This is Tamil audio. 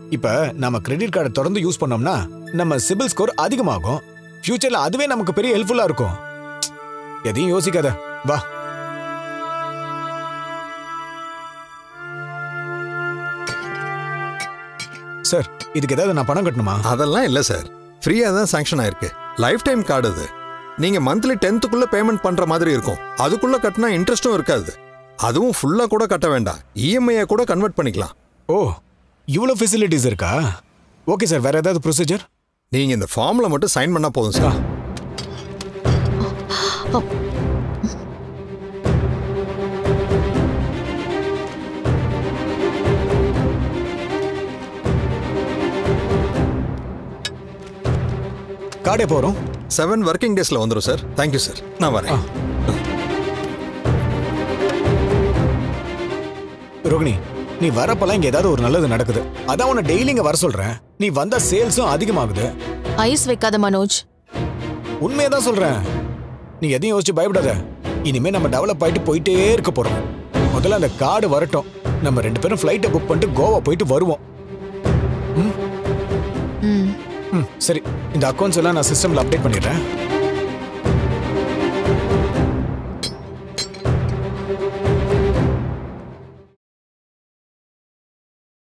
இப்ப நம்ம கிரெடிட் கார்டை தொடர்ந்து யூஸ் பண்ணோம்னா நம்ம சிபில் ஸ்கோர் அதிகமாகும் ஃபியூச்சர்ல அதுவே நமக்கு பெரிய ஹெல்ப்ஃபுல்லா இருக்கும் எதையும் யோசிக்காத வா சார் இதுக்கு ஏதாவது நான் பணம் கட்டணுமா அதெல்லாம் இல்லை சார் ஃப்ரீயாக தான் சாங்ஷன் ஆயிருக்கு லைஃப் டைம் கார்டு அது நீங்கள் மந்த்லி டென்த்துக்குள்ளே பேமெண்ட் பண்ணுற மாதிரி இருக்கும் அதுக்குள்ளே கட்டினா இன்ட்ரெஸ்ட்டும் இருக்காது அதுவும் ஃபுல்லாக கூட கட்ட வேண்டாம் இஎம்ஐயை கூட கன்வெர்ட் பண்ணிக்கலாம் ஓ இவ்வளோ ஃபெசிலிட்டிஸ் இருக்கா ஓகே சார் வேற ஏதாவது ப்ரொசீஜர் நீங்கள் இந்த ஃபார்மில் மட்டும் சைன் பண்ணால் போதும் சார் கார்டே போகிறோம் செவன் ஒர்க்கிங் டேஸில் வந்துடும் சார் தேங்க்யூ சார் நான் வரேன் ரோகிணி நீ வரப்பெல்லாம் இங்க ஏதாவது ஒரு நல்லது நடக்குது அதான் உன்னை டெய்லி இங்க வர சொல்றேன் நீ வந்தா சேல்ஸும் அதிகமாகுது ஐஸ் வைக்காத மனோஜ் உண்மையை தான் சொல்றேன் நீ எதையும் யோசிச்சு பயப்படாத இனிமே நம்ம டெவலப் ஆயிட்டு போயிட்டே இருக்க போறோம் முதல்ல அந்த கார்டு வரட்டும் நம்ம ரெண்டு பேரும் ஃப்ளைட்டை புக் பண்ணிட்டு கோவா போயிட்டு வருவோம் ம் ம் சரி இந்த அக்கௌண்ட்ஸ் எல்லாம் நான் சிஸ்டம்ல அப்டேட் பண்ணிடுறேன்